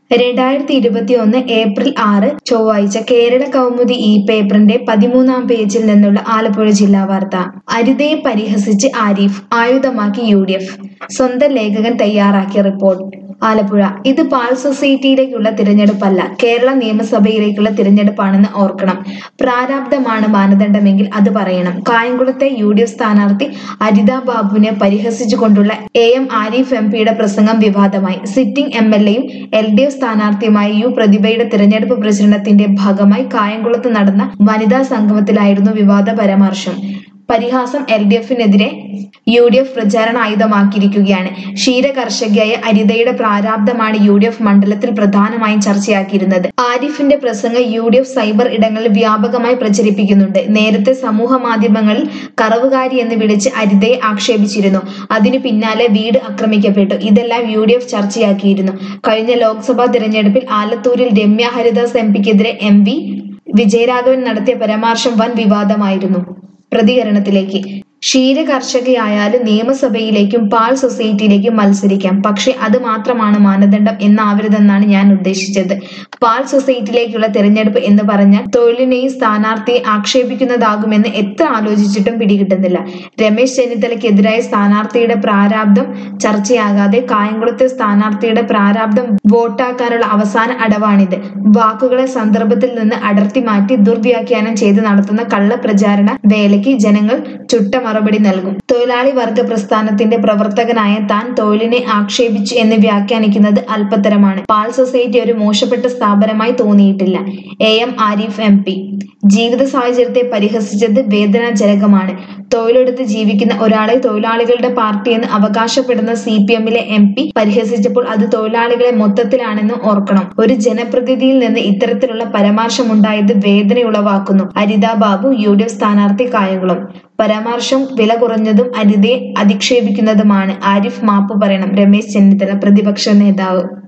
രണ്ടായിരത്തി ഇരുപത്തിയൊന്ന് ഏപ്രിൽ ആറ് ചൊവ്വാഴ്ച കേരള കൗമുദി ഈ പേപ്പറിന്റെ പതിമൂന്നാം പേജിൽ നിന്നുള്ള ആലപ്പുഴ ജില്ലാ വാർത്ത അരുതയെ പരിഹസിച്ച് ആരിഫ് ആയുധമാക്കി യു ഡി എഫ് സ്വന്തം ലേഖകൻ തയ്യാറാക്കിയ റിപ്പോർട്ട് ആലപ്പുഴ ഇത് പാൽ സൊസൈറ്റിയിലേക്കുള്ള തിരഞ്ഞെടുപ്പല്ല കേരള നിയമസഭയിലേക്കുള്ള തിരഞ്ഞെടുപ്പാണെന്ന് ഓർക്കണം പ്രാരാബ്ധമാണ് മാനദണ്ഡമെങ്കിൽ അത് പറയണം കായംകുളത്തെ യു ഡി എഫ് സ്ഥാനാർത്ഥി അരിത ബാബുവിനെ പരിഹസിച്ചുകൊണ്ടുള്ള എ എം ആരിഫ് എം പിയുടെ പ്രസംഗം വിവാദമായി സിറ്റിംഗ് എം എൽ എയും എൽ ഡി എഫ് സ്ഥാനാർത്ഥിയുമായ യു പ്രതിഭയുടെ തിരഞ്ഞെടുപ്പ് പ്രചരണത്തിന്റെ ഭാഗമായി കായംകുളത്ത് നടന്ന വനിതാ സംഗമത്തിലായിരുന്നു വിവാദ പരാമർശം പരിഹാസം എൽ ഡി എഫിനെതിരെ യു ഡി എഫ് പ്രചാരണ ആയുധമാക്കിയിരിക്കുകയാണ് ക്ഷീര കർഷകയായ അരിതയുടെ പ്രാരാബ്ധമാണ് യു ഡി എഫ് മണ്ഡലത്തിൽ പ്രധാനമായും ചർച്ചയാക്കിയിരുന്നത് ആരിഫിന്റെ പ്രസംഗം യു ഡി എഫ് സൈബർ ഇടങ്ങളിൽ വ്യാപകമായി പ്രചരിപ്പിക്കുന്നുണ്ട് നേരത്തെ സമൂഹ മാധ്യമങ്ങളിൽ കറവുകാരി എന്ന് വിളിച്ച് അരിതയെ ആക്ഷേപിച്ചിരുന്നു അതിനു പിന്നാലെ വീട് ആക്രമിക്കപ്പെട്ടു ഇതെല്ലാം യു ഡി എഫ് ചർച്ചയാക്കിയിരുന്നു കഴിഞ്ഞ ലോക്സഭാ തിരഞ്ഞെടുപ്പിൽ ആലത്തൂരിൽ രമ്യ ഹരിദാസ് എം പിക്കെതിരെ എം വി വിജയരാഘവൻ നടത്തിയ പരാമർശം വൻ വിവാദമായിരുന്നു പ്രതികരണത്തിലേക്ക് ക്ഷീര കർഷകയായാലും നിയമസഭയിലേക്കും പാൽ സൊസൈറ്റിയിലേക്കും മത്സരിക്കാം പക്ഷെ അത് മാത്രമാണ് മാനദണ്ഡം എന്നാവരുതെന്നാണ് ഞാൻ ഉദ്ദേശിച്ചത് പാൽ സൊസൈറ്റിയിലേക്കുള്ള തെരഞ്ഞെടുപ്പ് എന്ന് പറഞ്ഞാൽ തൊഴിലിനെയും സ്ഥാനാർത്ഥിയെ ആക്ഷേപിക്കുന്നതാകുമെന്ന് എത്ര ആലോചിച്ചിട്ടും പിടികിട്ടുന്നില്ല രമേശ് ചെന്നിത്തലയ്ക്കെതിരായ സ്ഥാനാർത്ഥിയുടെ പ്രാരാബ്ദം ചർച്ചയാകാതെ കായംകുളത്തെ സ്ഥാനാർത്ഥിയുടെ പ്രാരാബ്ദം വോട്ടാക്കാനുള്ള അവസാന അടവാണിത് വാക്കുകളെ സന്ദർഭത്തിൽ നിന്ന് അടർത്തി മാറ്റി ദുർവ്യാഖ്യാനം ചെയ്ത് നടത്തുന്ന കള്ളപ്രചാരണ വേലയ്ക്ക് ജനങ്ങൾ ചുട്ട മറുപടി നൽകും തൊഴിലാളി വർഗ പ്രസ്ഥാനത്തിന്റെ പ്രവർത്തകനായ താൻ തൊഴിലിനെ ആക്ഷേപിച്ചു എന്ന് വ്യാഖ്യാനിക്കുന്നത് അല്പത്തരമാണ് പാൽ സൊസൈറ്റി ഒരു മോശപ്പെട്ട സ്ഥാപനമായി തോന്നിയിട്ടില്ല A M Arif M P ജീവിത സാഹചര്യത്തെ പരിഹസിച്ചത് വേദനാജനകമാണ് തൊഴിലെടുത്ത് ജീവിക്കുന്ന ഒരാളെ തൊഴിലാളികളുടെ പാർട്ടി എന്ന് അവകാശപ്പെടുന്ന സി പി എമ്മിലെ എം പി പരിഹസിച്ചപ്പോൾ അത് തൊഴിലാളികളെ മൊത്തത്തിലാണെന്ന് ഓർക്കണം ഒരു ജനപ്രതിനിധിയിൽ നിന്ന് ഇത്തരത്തിലുള്ള പരാമർശമുണ്ടായത് വേദനയുളവാക്കുന്നു Aritha Babu U D F സ്ഥാനാർത്ഥി കായംകുളം പരാമർശം വില കുറഞ്ഞതും അരിതയെ അധിക്ഷേപിക്കുന്നതുമാണ് ആരിഫ് മാപ്പ് പറയണം രമേശ് ചെന്നിത്തല പ്രതിപക്ഷ നേതാവ്